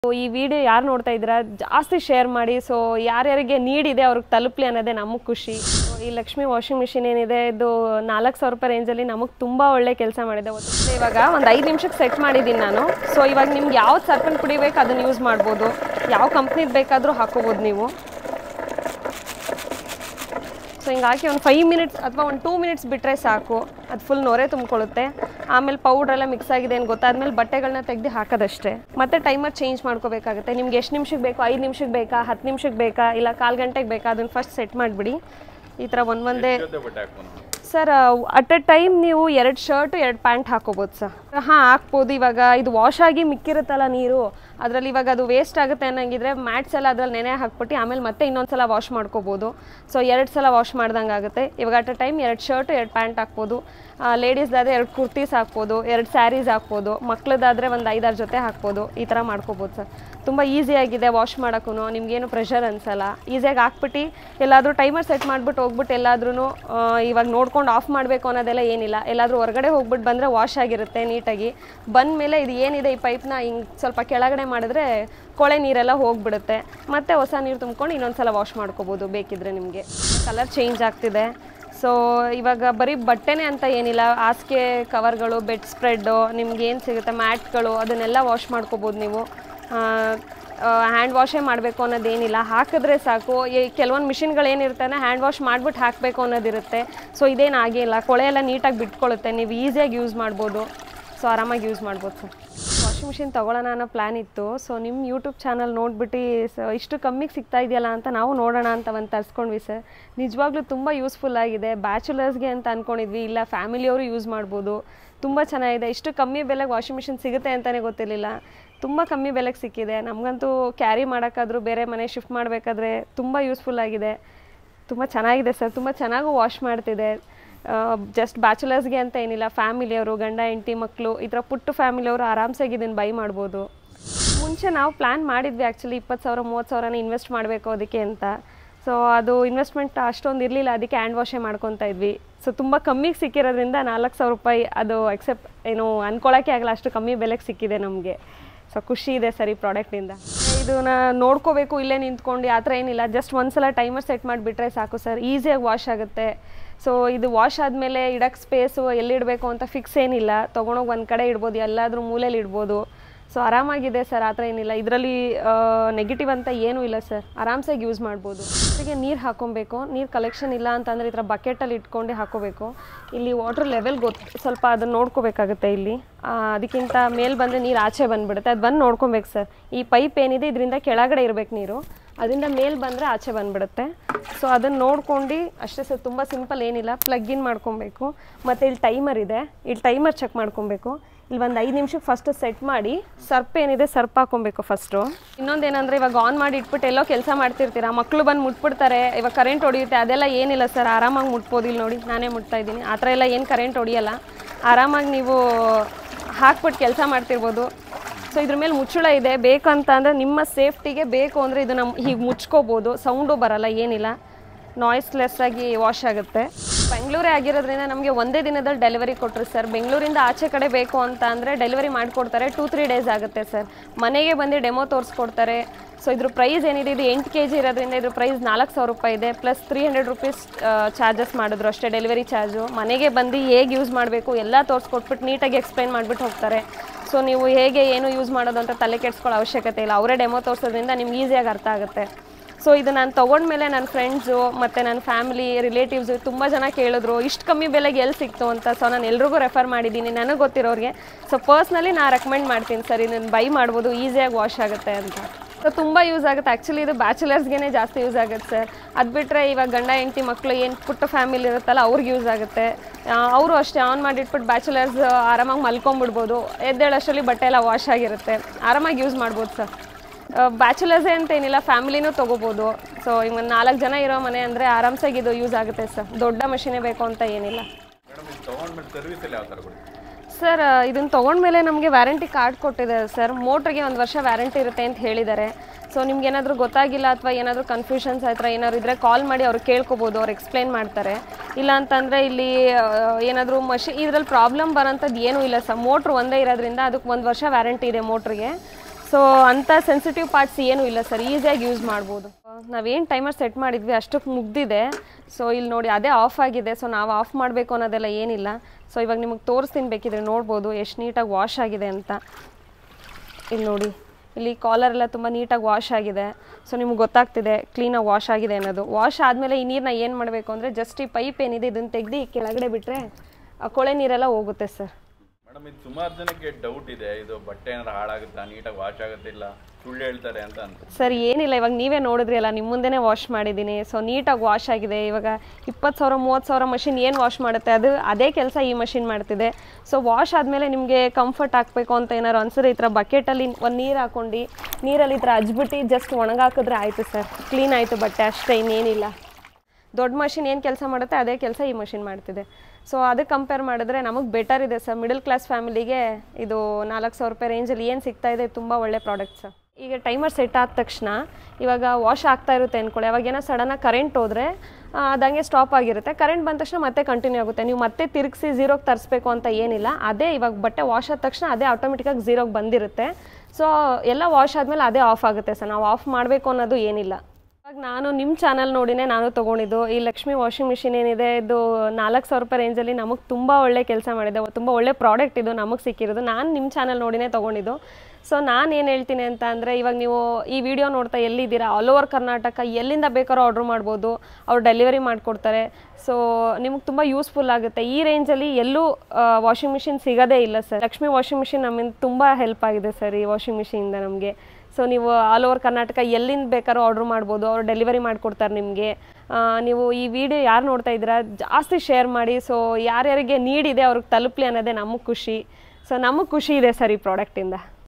ಈ ವಿಡಿಯೋ ಯಾರು ನೋಡ್ತಾ ಇದ್ದೀರಾ ಜಾಸ್ತಿ ಶೇರ್ ಮಾಡಿ ಸೊ ಯಾರ್ಯಾರಿಗೆ ನೀಡಿದೆ ಅವ್ರಿಗೆ ತಲುಪಲಿ ಅನ್ನೋದೇ ನಮಗೆ ಖುಷಿ So, ಈ ಲಕ್ಷ್ಮಿ ವಾಷಿಂಗ್ ಮಿಷಿನ್ ಏನಿದೆ ಇದು ನಾಲ್ಕು ಸಾವಿರ ರೂಪಾಯಿ ರೇಂಜಲ್ಲಿ ನಮಗೆ ತುಂಬ ಒಳ್ಳೆ ಕೆಲಸ ಮಾಡಿದೆ ಒಂದು ಇವಾಗ ಒಂದು ಐದು ನಿಮಿಷಕ್ಕೆ ಸೆಟ್ ಮಾಡಿದ್ದೀನಿ ನಾನು ಸೊ ಇವಾಗ ನಿಮ್ಗೆ ಯಾವ್ದು ಸರ್ಪನ್ ಪುಡಿ ಬೇಕು ಅದನ್ನು ಯೂಸ್ ಮಾಡ್ಬೋದು ಯಾವ ಕಂಪ್ನಿದು ಬೇಕಾದರೂ ಹಾಕೋಬೋದು ನೀವು ಸೊ ಹಿಂಗೆ ಹಾಕಿ ಒಂದು ಫೈವ್ ಮಿನಿಟ್ಸ್ ಅಥವಾ ಒಂದು ಟೂ ಮಿನಿಟ್ಸ್ ಬಿಟ್ಟರೆ ಸಾಕು ಅದು ಫುಲ್ ನೊರೆ ತುಂಬಿಕೊಳ್ಳುತ್ತೆ ಆಮೇಲೆ ಪೌಡ್ರ್ ಎಲ್ಲ ಮಿಕ್ಸ್ ಆಗಿದೆ ಏನು ಗೊತ್ತಾದ್ಮೇಲೆ ಬಟ್ಟೆಗಳನ್ನ ತೆಗೆದು ಹಾಕೋದಷ್ಟೇ ಮತ್ತೆ ಟೈಮರ್ ಚೇಂಜ್ ಮಾಡ್ಕೋಬೇಕಾಗುತ್ತೆ ನಿಮ್ಗೆ ಎಷ್ಟು ನಿಮಿಷಕ್ಕೆ ಬೇಕು ಐದು ನಿಮಿಷಕ್ಕೆ ಬೇಕಾ ಹತ್ತು ನಿಮಿಷಕ್ಕೆ ಬೇಕಾ ಇಲ್ಲ ಕಾಲು ಗಂಟೆಗೆ ಬೇಕಾ ಅದನ್ನು ಫಸ್ಟ್ ಸೆಟ್ ಮಾಡಿಬಿಡಿ ಈ ಥರ ಒಂದು ಒಂದೇ ಸರ್ ಅಟ್ ಅ ಟೈಮ್ ನೀವು ಎರಡು ಶರ್ಟು ಎರಡು ಪ್ಯಾಂಟ್ ಹಾಕೋಬೋದು ಸರ್ ಹಾಂ ಹಾಕ್ಬೋದು ಇವಾಗ ಇದು ವಾಶ್ ಆಗಿ ಮಿಕ್ಕಿರುತ್ತಲ್ಲ ನೀರು ಅದರಲ್ಲಿ ಇವಾಗ ಅದು ವೇಸ್ಟ್ ಆಗುತ್ತೆ ಅನ್ನಂಗಿದ್ರೆ ಮ್ಯಾಟ್ಸ್ ಎಲ್ಲ ಅದ್ರಲ್ಲಿ ನೆನೆ ಹಾಕ್ಬಿಟ್ಟು ಆಮೇಲೆ ಮತ್ತೆ ಇನ್ನೊಂದು ಸಲ ವಾಶ್ ಮಾಡ್ಕೋಬೋದು ಸೊ ಎರಡು ಸಲ ವಾಶ್ ಮಾಡ್ದಂಗೆ ಆಗುತ್ತೆ ಇವಾಗ ಅಟ್ ಅ ಟೈಮ್ ಎರಡು ಶರ್ಟು ಎರಡು ಪ್ಯಾಂಟ್ ಹಾಕ್ಬೋದು ಲೇಡೀಸ್ದಾದರೆ ಎರಡು ಕುರ್ತೀಸ್ ಹಾಕ್ಬೋದು ಎರಡು ಸ್ಯಾರೀಸ್ ಹಾಕ್ಬೋದು ಮಕ್ಳದಾದರೆ ಒಂದು ಐದಾರು ಜೊತೆ ಹಾಕ್ಬೋದು ಈ ಥರ ಮಾಡ್ಕೋಬೋದು ಸರ್ ತುಂಬ ಈಸಿಯಾಗಿದೆ ವಾಶ್ ಮಾಡೋಕ್ಕೂ ನಿಮಗೇನು ಪ್ರೆಷರ್ ಅನಿಸಲ್ಲ ಈಸಿಯಾಗಿ ಹಾಕ್ಬಿಟ್ಟು ಎಲ್ಲಾದರೂ ಟೈಮರ್ ಸೆಟ್ ಮಾಡಿಬಿಟ್ಟು ಹೋಗ್ಬಿಟ್ಟು ಎಲ್ಲಾದ್ರೂ ಇವಾಗ ನೋಡ್ಕೊಂಡು ಆಫ್ ಮಾಡಬೇಕು ಅನ್ನೋದೆಲ್ಲ ಏನಿಲ್ಲ ಎಲ್ಲಾದರೂ ಹೊರಗಡೆ ಹೋಗ್ಬಿಟ್ಟು ಬಂದರೆ ವಾಶ್ ಆಗಿರುತ್ತೆ ನೀಟಾಗಿ ಬಂದ ಮೇಲೆ ಇದು ಏನಿದೆ ಈ ಪೈಪ್ನ ಹಿಂಗೆ ಸ್ವಲ್ಪ ಕೆಳಗಡೆ ಮಾಡಿದ್ರೆ ಕೊಳೆ ನೀರೆಲ್ಲ ಹೋಗ್ಬಿಡುತ್ತೆ ಮತ್ತೆ ಹೊಸ ನೀರು ತುಂಬ್ಕೊಂಡು ಇನ್ನೊಂದು ಸಲ ವಾಶ್ ಮಾಡ್ಕೋಬೋದು ಬೇಕಿದ್ರೆ ನಿಮಗೆ ಕಲರ್ ಚೇಂಜ್ ಆಗ್ತಿದೆ ಸೊ ಇವಾಗ ಬರೀ ಬಟ್ಟೆನೇ ಅಂತ ಏನಿಲ್ಲ ಹಾಸಿಗೆ ಕವರ್ಗಳು ಬೆಡ್ ಸ್ಪ್ರೆಡ್ಡು ನಿಮ್ಗೆ ಏನು ಸಿಗುತ್ತೆ ಮ್ಯಾಟ್ಗಳು ಅದನ್ನೆಲ್ಲ ವಾಶ್ ಮಾಡ್ಕೋಬೋದು ನೀವು ಹ್ಯಾಂಡ್ ವಾಶೇ ಮಾಡಬೇಕು ಅನ್ನೋದೇನಿಲ್ಲ ಹಾಕಿದ್ರೆ ಸಾಕು ಈ ಕೆಲವೊಂದು ಮಿಷಿನ್ಗಳು ಏನಿರ್ತಾನೆ ಹ್ಯಾಂಡ್ ವಾಶ್ ಮಾಡಿಬಿಟ್ಟು ಹಾಕಬೇಕು ಅನ್ನೋದಿರುತ್ತೆ ಸೊ ಇದೇನು ಆಗಿಲ್ಲ ಕೊಳೆ ಎಲ್ಲ ನೀಟಾಗಿ ಬಿಟ್ಕೊಳ್ಳುತ್ತೆ ನೀವು ಈಸಿಯಾಗಿ ಯೂಸ್ ಮಾಡ್ಬೋದು ಸೊ ಆರಾಮಾಗಿ ಯೂಸ್ ಮಾಡ್ಬೋದು ಸರ್ ವಾಷಿಂಗ್ ಮಿಷಿನ್ ತೊಗೊಳ್ಳೋಣ ಅನ್ನೋ ಪ್ಲ್ಯಾನ್ ಇತ್ತು ಸೊ ನಿಮ್ಮ ಯೂಟ್ಯೂಬ್ ಚಾನಲ್ ನೋಡ್ಬಿಟ್ಟು ಸೊ ಇಷ್ಟು ಕಮ್ಮಿಗೆ ಸಿಗ್ತಾ ಇದೆಯಲ್ಲ ಅಂತ ನಾವು ನೋಡೋಣ ಅಂತ ಒಂದು ತರಿಸ್ಕೊಂಡ್ವಿ ಸರ್ ನಿಜವಾಗ್ಲೂ ತುಂಬ ಯೂಸ್ಫುಲ್ ಆಗಿದೆ ಬ್ಯಾಚುಲರ್ಸ್ಗೆ ಅಂತ ಅಂದ್ಕೊಂಡಿದ್ವಿ ಇಲ್ಲ ಫ್ಯಾಮಿಲಿಯವರು ಯೂಸ್ ಮಾಡ್ಬೋದು ತುಂಬ ಚೆನ್ನಾಗಿದೆ ಇಷ್ಟು ಕಮ್ಮಿ ಬೆಲೆಗೆ ವಾಷಿಂಗ್ ಮಿಷಿನ್ ಸಿಗುತ್ತೆ ಅಂತಲೇ ಗೊತ್ತಿರಲಿಲ್ಲ ತುಂಬ ಕಮ್ಮಿ ಬೆಲೆಗೆ ಸಿಕ್ಕಿದೆ ನಮಗಂತೂ ಕ್ಯಾರಿ ಮಾಡೋಕ್ಕಾದ್ರೂ ಬೇರೆ ಮನೆ ಶಿಫ್ಟ್ ಮಾಡಬೇಕಾದ್ರೆ ತುಂಬ ಯೂಸ್ಫುಲ್ ಆಗಿದೆ ತುಂಬ ಚೆನ್ನಾಗಿದೆ ಸರ್ ತುಂಬ ಚೆನ್ನಾಗೂ ವಾಶ್ ಮಾಡ್ತಿದೆ ಜಸ್ಟ್ ಬ್ಯಾಚುಲರ್ಸ್ಗೆ ಅಂತ ಏನಿಲ್ಲ ಫ್ಯಾಮಿಲಿಯವರು ಗಂಡ ಹೆಂಡತಿ ಮಕ್ಕಳು ಈ ಥರ ಪುಟ್ಟು ಫ್ಯಾಮಿಲಿಯವರು ಆರಾಮ್ಸಾಗಿ ಇದನ್ನು ಬೈ ಮಾಡ್ಬೋದು ಮುಂಚೆ ನಾವು ಪ್ಲ್ಯಾನ್ ಮಾಡಿದ್ವಿ ಆ್ಯಕ್ಚುಲಿ ಇಪ್ಪತ್ತು ಸಾವಿರ ಮೂವತ್ತು ಸಾವಿರನ ಇನ್ವೆಸ್ಟ್ ಮಾಡಬೇಕು ಅದಕ್ಕೆ ಅಂತ ಸೊ ಅದು ಇನ್ವೆಸ್ಟ್ಮೆಂಟ್ ಅಷ್ಟೊಂದು ಇರಲಿಲ್ಲ ಅದಕ್ಕೆ ಹ್ಯಾಂಡ್ ವಾಶೇ ಮಾಡ್ಕೊತಾ ಇದ್ವಿ ಸೊ ತುಂಬ ಕಮ್ಮಿಗೆ ಸಿಕ್ಕಿರೋದ್ರಿಂದ ನಾಲ್ಕು ಸಾವಿರ ರೂಪಾಯಿ ಅದು ಅಕ್ಸೆಪ್ಟ್ ಏನು ಅನ್ಕೊಳ್ಳೋಕ್ಕೆ ಆಗಲ್ಲ ಅಷ್ಟು ಕಮ್ಮಿ ಬೆಲೆಗೆ ಸಿಕ್ಕಿದೆ ನಮಗೆ ಸೊ ಖುಷಿ ಇದೆ ಸರ್ ಈ ಪ್ರಾಡಕ್ಟಿಂದ ಇದನ್ನ ನೋಡ್ಕೋಬೇಕು ಇಲ್ಲೇ ನಿಂತ್ಕೊಂಡು ಆ ಥರ ಏನಿಲ್ಲ ಜಸ್ಟ್ ಒಂದ್ಸಲ ಟೈಮರ್ ಸೆಟ್ ಮಾಡಿಬಿಟ್ರೆ ಸಾಕು ಸರ್ ಈಸಿಯಾಗಿ ವಾಶ್ ಆಗುತ್ತೆ ಸೊ ಇದು ವಾಶ್ ಆದಮೇಲೆ ಇಡಕ್ಕೆ ಸ್ಪೇಸು ಎಲ್ಲಿಡಬೇಕು ಅಂತ ಫಿಕ್ಸ್ ಏನಿಲ್ಲ ತೊಗೊಂಡೋಗಿ ಒಂದು ಕಡೆ ಇಡ್ಬೋದು ಎಲ್ಲಾದರೂ ಮೂಲೆಯಲ್ಲಿ ಇಡ್ಬೋದು ಸೊ ಆರಾಮಾಗಿದೆ ಸರ್ ಆ ಥರ ಏನಿಲ್ಲ ಇದರಲ್ಲಿ ನೆಗೆಟಿವ್ ಅಂತ ಏನೂ ಇಲ್ಲ ಸರ್ ಆರಾಮ್ಸಾಗಿ ಯೂಸ್ ಮಾಡ್ಬೋದು ಜೊತೆಗೆ ನೀರು ಹಾಕೊಬೇಕು ನೀರು ಕಲೆಕ್ಷನ್ ಇಲ್ಲ ಅಂತಂದರೆ ಈ ಥರ ಬಕೆಟಲ್ಲಿ ಇಟ್ಕೊಂಡು ಹಾಕೋಬೇಕು ಇಲ್ಲಿ ವಾಟರ್ ಲೆವೆಲ್ ಗೊತ್ತು ಸ್ವಲ್ಪ ಅದನ್ನು ನೋಡ್ಕೋಬೇಕಾಗುತ್ತೆ ಇಲ್ಲಿ ಆ, ಅದಕ್ಕಿಂತ ಮೇಲೆ ಬಂದರೆ ನೀರು ಆಚೆ ಬಂದುಬಿಡುತ್ತೆ ಅದು ಬಂದು ನೋಡ್ಕೊಬೇಕು ಸರ್ ಈ ಪೈಪ್ ಏನಿದೆ ಇದರಿಂದ ಕೆಳಗಡೆ ಇರಬೇಕು ನೀರು ಅದರಿಂದ ಮೇಲೆ ಬಂದರೆ ಆಚೆ ಬಂದುಬಿಡುತ್ತೆ ಸೊ ಅದನ್ನು ನೋಡ್ಕೊಂಡು ಅಷ್ಟೇ ಸರ್ ತುಂಬ ಸಿಂಪಲ್ ಏನಿಲ್ಲ ಪ್ಲಗ್ ಇನ್ ಮಾಡ್ಕೊಬೇಕು ಮತ್ತು ಇಲ್ಲಿ ಟೈಮರ್ ಇದೆ ಇಲ್ಲಿ ಟೈಮರ್ ಚೆಕ್ ಮಾಡ್ಕೊಬೇಕು ಇಲ್ಲಿ ಒಂದು ಐದು ನಿಮಿಷಕ್ಕೆ ಫಸ್ಟ್ ಸೆಟ್ ಮಾಡಿ ಸರ್ಪ್ ಏನಿದೆ ಸರ್ಪ್ ಹಾಕೊಬೇಕು ಫಸ್ಟು ಇನ್ನೊಂದೇನಂದ್ರೆ ಇವಾಗ ಆನ್ ಮಾಡಿ ಇಟ್ಬಿಟ್ಟು ಎಲ್ಲೋ ಕೆಲಸ ಮಾಡ್ತಿರ್ತೀರಾ ಮಕ್ಕಳು ಬಂದು ಮುಟ್ಬಿಡ್ತಾರೆ ಇವಾಗ ಕರೆಂಟ್ ಹೊಡಿಯುತ್ತೆ ಅದೆಲ್ಲ ಏನಿಲ್ಲ ಸರ್ ಆರಾಮಾಗಿ ಮುಟ್ಬೋದು ಇಲ್ಲಿ ನೋಡಿ ನಾನೇ ಮುಟ್ತಾ ಇದ್ದೀನಿ ಆ ಥರ ಎಲ್ಲ ಏನು ಕರೆಂಟ್ ಹೊಡಿಯಲ್ಲ ಆರಾಮಾಗಿ ನೀವು ಹಾಕ್ಬಿಟ್ಟು ಕೆಲಸ ಮಾಡ್ತಿರ್ಬೋದು ಸೊ ಇದ್ರ ಮೇಲೆ ಮುಚ್ಚಳ ಇದೆ ಬೇಕಂತ ಅಂದರೆ ನಿಮ್ಮ ಸೇಫ್ಟಿಗೆ ಬೇಕು ಅಂದರೆ ಇದನ್ನು ಹೀಗೆ ಮುಚ್ಕೋಬೋದು ಸೌಂಡು ಬರಲ್ಲ ಏನಿಲ್ಲ ನಾಯ್ಸ್ಲೆಸ್ ಆಗಿ ವಾಶ್ ಆಗುತ್ತೆ ಬೆಂಗಳೂರೇ ಆಗಿರೋದ್ರಿಂದ ನಮಗೆ ಒಂದೇ ದಿನದಲ್ಲಿ ಡೆಲಿವರಿ ಕೊಟ್ಟರು ಸರ್ ಬೆಂಗಳೂರಿಂದ ಆಚೆ ಕಡೆ ಬೇಕು ಅಂತ ಅಂದರೆ ಡೆಲಿವರಿ ಮಾಡಿಕೊಡ್ತಾರೆ ಟೂ ತ್ರೀ ಡೇಸ್ ಆಗುತ್ತೆ ಸರ್ ಮನೆಗೆ ಬಂದು ಡೆಮೋ ತೋರಿಸ್ಕೊಡ್ತಾರೆ ಸೊ ಇದ್ರ ಪ್ರೈಸ್ ಏನಿದೆ ಇದು ಎಂಟು ಕೆ ಜಿ ಇರೋದ್ರಿಂದ ಇದ್ರ ಪ್ರೈಸ್ ನಾಲ್ಕು ಸಾವಿರ ರೂಪಾಯಿ ಇದೆ plus three hundred rupees charges ಮಾಡಿದ್ರು ಅಷ್ಟೇ ಡೆಲಿವರಿ ಚಾರ್ಜು ಮನೆಗೆ ಬಂದು ಹೇಗೆ ಯೂಸ್ ಮಾಡಬೇಕು ಎಲ್ಲ ತೋರಿಸ್ಕೊಟ್ಬಿಟ್ಟು ನೀಟಾಗಿ ಎಕ್ಸ್ಪ್ಲೈನ್ ಮಾಡಿಬಿಟ್ಟು ಹೋಗ್ತಾರೆ ಸೊ ನೀವು ಹೇಗೆ ಏನು ಯೂಸ್ ಮಾಡೋದು ಅಂತ ತಲೆ ಕೆಡಿಸ್ಕೊಳ್ಳೋ ಅವಶ್ಯಕತೆ ಇಲ್ಲ ಅವರೇ ಡೆಮೋ ತೋರಿಸೋದ್ರಿಂದ ನಿಮ್ಗೆ ಈಸಿಯಾಗಿ ಅರ್ಥ ಆಗುತ್ತೆ ಸೊ ಇದು ನಾನು ತೊಗೊಂಡ್ಮೇಲೆ ನನ್ನ ಫ್ರೆಂಡ್ಸು ಮತ್ತು ನನ್ನ ಫ್ಯಾಮಿಲಿ ರಿಲೇಟಿವ್ಸು ತುಂಬ ಜನ ಕೇಳಿದ್ರು ಇಷ್ಟು ಕಮ್ಮಿ ಬೆಲೆಗೆ ಎಲ್ಲಿ ಸಿಕ್ತು ಅಂತ ಸೊ ನಾನು ಎಲ್ರಿಗೂ ರೆಫರ್ ಮಾಡಿದ್ದೀನಿ ನನಗೆ ಗೊತ್ತಿರೋರಿಗೆ ಸೊ ಪರ್ಸ್ನಲಿ ನಾನು ರೆಕಮೆಂಡ್ ಮಾಡ್ತೀನಿ ಸರ್ ಇದನ್ನು ಬೈ ಮಾಡ್ಬೋದು ಈಸಿಯಾಗಿ ವಾಶ್ ಆಗುತ್ತೆ ಅಂತ ಸೊ ತುಂಬ ಯೂಸ್ ಆಗುತ್ತೆ ಆ್ಯಕ್ಚುಲಿ ಇದು ಬ್ಯಾಚುಲರ್ಸ್ಗೆ ಜಾಸ್ತಿ ಯೂಸ್ ಆಗುತ್ತೆ ಸರ್ ಅದು ಬಿಟ್ಟರೆ ಇವಾಗ ಗಂಡ ಹೆಂಡತಿ ಮಕ್ಕಳು ಏನು ಪುಟ್ಟ ಫ್ಯಾಮಿಲಿ ಇರುತ್ತಲ್ಲ ಅವ್ರಿಗೆ ಯೂಸ್ ಆಗುತ್ತೆ ಅವರು ಅಷ್ಟೇ ಆನ್ ಮಾಡಿಟ್ಬಿಟ್ಟು ಬ್ಯಾಚುಲರ್ಸ್ ಆರಾಮಾಗಿ ಮಲ್ಕೊಂಬಿಡ್ಬೋದು ಎದ್ದೇಳಷ್ಟರಲ್ಲಿ ಬಟ್ಟೆ ಎಲ್ಲ ವಾಶ್ ಆಗಿರುತ್ತೆ ಆರಾಮಾಗಿ ಯೂಸ್ ಮಾಡ್ಬೋದು ಸರ್ ಬ್ಯಾಚುಲರ್ಸೇ ಅಂತ ಏನಿಲ್ಲ ಫ್ಯಾಮಿಲಿನೂ ತೊಗೋಬೋದು ಸೊ ಈಗ ಒಂದು ನಾಲ್ಕು ಜನ ಇರೋ ಮನೆ ಅಂದರೆ ಆರಾಮ್ಸಾಗಿ ಇದು ಯೂಸ್ ಆಗುತ್ತೆ ಸರ್ ದೊಡ್ಡ ಮಷಿನೇ ಬೇಕು ಅಂತ ಏನಿಲ್ಲ ಮೇಡಮ್ ಇದು ತೊಗೊಂಡ್ಮೇಲೆ ಸರ್ವಿಸ್ ಎಲ್ಲ ಯಾವ ಥರ ಕೊಡ್ತೀವಿ ಸರ್ ಇದನ್ನು ತೊಗೊಂಡ್ಮೇಲೆ ನಮಗೆ ವ್ಯಾರಂಟಿ ಕಾರ್ಡ್ ಕೊಟ್ಟಿದ್ದಾರೆ ಸರ್ ಮೋಟ್ರಿಗೆ ಒಂದು ವರ್ಷ ವ್ಯಾರಂಟಿ ಇರುತ್ತೆ ಅಂತ ಹೇಳಿದ್ದಾರೆ ಸೊ ನಿಮ್ಗೆ ಏನಾದರೂ ಗೊತ್ತಾಗಿಲ್ಲ ಅಥವಾ ಏನಾದರೂ ಕನ್ಫ್ಯೂಷನ್ಸ್ ಆ ಥರ ಏನಾದ್ರು ಇದ್ದರೆ ಕಾಲ್ ಮಾಡಿ ಅವ್ರು ಕೇಳ್ಕೊಬೋದು ಅವ್ರು ಎಕ್ಸ್ಪ್ಲೈನ್ ಮಾಡ್ತಾರೆ ಇಲ್ಲ ಅಂತಂದರೆ ಇಲ್ಲಿ ಏನಾದರೂ ಮಷಿ ಇದರಲ್ಲಿ ಪ್ರಾಬ್ಲಮ್ ಬರೋಂಥದ್ದು ಏನೂ ಇಲ್ಲ ಸರ್ ಮೋಟ್ರ್ ಒಂದೇ ಇರೋದ್ರಿಂದ ಅದಕ್ಕೆ ಒಂದು ವರ್ಷ ವ್ಯಾರಂಟಿ ಇದೆ ಮೋಟ್ರಿಗೆ ಸೊ ಅಂಥ ಸೆನ್ಸಿಟಿವ್ ಪಾರ್ಟ್ಸ್ ಏನೂ ಇಲ್ಲ ಸರ್ ಈಸಿಯಾಗಿ ಯೂಸ್ ಮಾಡ್ಬೋದು ನಾವೇನು ಟೈಮರ್ ಸೆಟ್ ಮಾಡಿದ್ವಿ ಅಷ್ಟಕ್ಕೆ ಮುಗ್ದಿದೆ ಸೊ ಇಲ್ಲಿ ನೋಡಿ ಅದೇ ಆಫ್ ಆಗಿದೆ ಸೊ ನಾವು ಆಫ್ ಮಾಡಬೇಕು ಅನ್ನೋದೆಲ್ಲ ಏನಿಲ್ಲ ಸೊ ಇವಾಗ ನಿಮಗೆ ತೋರಿಸ್ತೀನಿ ಬೇಕಿದ್ರೆ ನೋಡ್ಬೋದು ಎಷ್ಟು ನೀಟಾಗಿ ವಾಶ್ ಆಗಿದೆ ಅಂತ ಇಲ್ಲಿ ನೋಡಿ ಇಲ್ಲಿ ಕಾಲರ್ ಎಲ್ಲ ತುಂಬ ನೀಟಾಗಿ ವಾಶ್ ಆಗಿದೆ ಸೊ ನಿಮ್ಗೆ ಗೊತ್ತಾಗ್ತಿದೆ ಕ್ಲೀನಾಗಿ ವಾಶ್ ಆಗಿದೆ ಅನ್ನೋದು ವಾಶ್ ಆದಮೇಲೆ ಈ ನೀರನ್ನ ಏನು ಮಾಡಬೇಕು ಅಂದರೆ ಜಸ್ಟ್ ಈ ಪೈಪ್ ಏನಿದೆ ಇದನ್ನು ತೆಗ್ದು ಕೆಳಗಡೆ ಬಿಟ್ಟರೆ ಕೊಳೆ ನೀರೆಲ್ಲ ಹೋಗುತ್ತೆ ಸರ್ ಮೇಡಮ್ ಇದು ಸುಮಾರು ಜನಕ್ಕೆ ಡೌಟ್ ಇದೆ ಇದು ಬಟ್ಟೆ ಏನಾರು ಹಾಳಾಗುತ್ತಾ ನೀಟಾಗಿ ವಾಶ್ ಆಗುತ್ತಿಲ್ಲ ಸುಳ್ಳು ಹೇಳ್ತಾರೆ ಅಂತ ಅಂತ ಸರ್ ಏನಿಲ್ಲ ಇವಾಗ ನೀವೇ ನೋಡಿದ್ರಿ ಅಲ್ಲ ನಿಮ್ಮ ಮುಂದೆನೇ ವಾಶ್ ಮಾಡಿದ್ದೀನಿ ಸೊ ನೀಟಾಗಿ ವಾಶ್ ಆಗಿದೆ ಇವಾಗ ಇಪ್ಪತ್ತು ಸಾವಿರ ಮೂವತ್ತು ಸಾವಿರ ಮಷಿನ್ ಏನು ವಾಶ್ ಮಾಡುತ್ತೆ ಅದು ಅದೇ ಕೆಲಸ ಈ ಮಷಿನ್ ಮಾಡ್ತಿದೆ ಸೊ ವಾಶ್ ಆದಮೇಲೆ ನಿಮಗೆ ಕಂಫರ್ಟ್ ಹಾಕಬೇಕು ಅಂತ ಏನಾರು ಅನ್ಸಿದ್ರೆ ಈ ಥರ ಬಕೆಟಲ್ಲಿ ಒಂದು ನೀರು ಹಾಕೊಂಡು ನೀರಲ್ಲಿ ಈ ಥರ ಹಚ್ಬಿಟ್ಟು ಜಸ್ಟ್ ಒಣಗಾಕಿದ್ರೆ ಆಯಿತು ಸರ್ ಕ್ಲೀನ್ ಆಯಿತು ಬಟ್ಟೆ ಅಷ್ಟೇ ಇನ್ನೇನಿಲ್ಲ ದೊಡ್ಡ ಮಷಿನ್ ಏನು ಕೆಲಸ ಮಾಡುತ್ತೆ ಅದೇ ಕೆಲಸ ಈ ಮಷಿನ್ ಮಾಡ್ತಿದೆ ಸೊ ಅದಕ್ಕೆ ಕಂಪೇರ್ ಮಾಡಿದ್ರೆ ನಮಗೆ ಬೆಟರ್ ಇದೆ ಸರ್ ಮಿಡಲ್ ಕ್ಲಾಸ್ ಫ್ಯಾಮಿಲಿಗೆ ಇದು ನಾಲ್ಕು ಸಾವಿರ ರೂಪಾಯಿ ರೇಂಜಲ್ಲಿ ಏನು ಸಿಗ್ತಾ ಇದೆ ತುಂಬ ಒಳ್ಳೆ ಪ್ರಾಡಕ್ಟ್ ಸರ್ ಈಗ ಟೈಮರ್ ಸೆಟ್ ಆದ ತಕ್ಷಣ ಇವಾಗ ವಾಶ್ ಆಗ್ತಾ ಇರುತ್ತೆ ಅಂದ್ಕೊಳ್ಳಿ ಅವಾಗ ಏನೋ ಸಡನ್ನಾಗಿ ಕರೆಂಟ್ ಹೋದರೆ ಅದಂಗೆ ಸ್ಟಾಪ್ ಆಗಿರುತ್ತೆ ಕರೆಂಟ್ ಬಂದ ತಕ್ಷಣ ಮತ್ತೆ ಕಂಟಿನ್ಯೂ ಆಗುತ್ತೆ ನೀವು ಮತ್ತೆ ತಿರುಗಿಸಿ ಝೀರೋಗೆ ತರಿಸ್ಬೇಕು ಅಂತ ಏನಿಲ್ಲ ಅದೇ ಇವಾಗ ಬಟ್ಟೆ ವಾಶ್ ಆದ ತಕ್ಷಣ ಅದೇ ಆಟೋಮೆಟಿಕಾಗಿ ಝೀರೋಗೆ ಬಂದಿರುತ್ತೆ ಸೊ ಎಲ್ಲ ವಾಶ್ ಆದಮೇಲೆ ಅದೇ ಆಫ್ ಆಗುತ್ತೆ ಸರ್ ನಾವು ಆಫ್ ಮಾಡಬೇಕು ಅನ್ನೋದು ಏನಿಲ್ಲ ಇವಾಗ ನಾನು ನಿಮ್ಮ ಚಾನಲ್ ನೋಡಿನೇ ನಾನು ತೊಗೊಂಡಿದ್ದು ಈ ಲಕ್ಷ್ಮಿ ವಾಷಿಂಗ್ ಮಿಷಿನ್ ಏನಿದೆ ಇದು ನಾಲ್ಕು ಸಾವಿರ ರೂಪಾಯಿ ರೇಂಜಲ್ಲಿ ನಮಗೆ ತುಂಬ ಒಳ್ಳೆ ಕೆಲಸ ಮಾಡಿದೆ ತುಂಬ ಒಳ್ಳೆ ಪ್ರಾಡಕ್ಟ್ ಇದು ನಮಗೆ ಸಿಕ್ಕಿರೋದು ನಾನು ನಿಮ್ಮ ಚಾನಲ್ ನೋಡಿನೇ ತೊಗೊಂಡಿದ್ದು ಸೊ ನಾನು ಏನು ಹೇಳ್ತೀನಿ ಅಂತ ಅಂದರೆ ಇವಾಗ ನೀವು ಈ ವಿಡಿಯೋ ನೋಡ್ತಾ ಎಲ್ಲಿದ್ದೀರಾ ಆಲ್ ಓವರ್ ಕರ್ನಾಟಕ ಎಲ್ಲಿಂದ ಬೇಕಾದ್ರೂ ಆರ್ಡ್ರ್ ಮಾಡ್ಬೋದು ಅವ್ರು ಡೆಲಿವರಿ ಮಾಡಿಕೊಡ್ತಾರೆ ಸೊ ನಿಮಗೆ ತುಂಬ ಯೂಸ್ಫುಲ್ ಆಗುತ್ತೆ ಈ ರೇಂಜಲ್ಲಿ ಎಲ್ಲೂ ವಾಷಿಂಗ್ ಮಿಷಿನ್ ಸಿಗೋದೇ ಇಲ್ಲ ಸರ್ ಲಕ್ಷ್ಮಿ ವಾಷಿಂಗ್ ಮಿಷಿನ್ ನಮ್ಮಿಂದ ತುಂಬ ಹೆಲ್ಪ್ ಆಗಿದೆ ಸರ್ ಈ ವಾಷಿಂಗ್ ಮಿಷಿನಿಂದ ನಮಗೆ ಸೊ ನೀವು ಆಲ್ ಓವರ್ ಕರ್ನಾಟಕ ಎಲ್ಲಿಂದ ಬೇಕಾದ್ರೂ ಆರ್ಡ್ರ್ ಮಾಡ್ಬೋದು ಅವ್ರು ಡೆಲಿವರಿ ಮಾಡಿಕೊಡ್ತಾರೆ ನಿಮಗೆ ನೀವು ಈ ವಿಡಿಯೋ ಯಾರು ನೋಡ್ತಾ ಇದ್ದೀರಾ ಜಾಸ್ತಿ ಶೇರ್ ಮಾಡಿ ಸೊ ಯಾರ್ಯಾರಿಗೆ ನೀಡಿದೆ ಅವ್ರಿಗೆ ತಲುಪಲಿ ಅನ್ನೋದೇ ನಮಗೆ ಖುಷಿ ಸೊ ನಮಗೆ ಖುಷಿ ಇದೆ ಸರ್ ಈ ಪ್ರಾಡಕ್ಟಿಂದ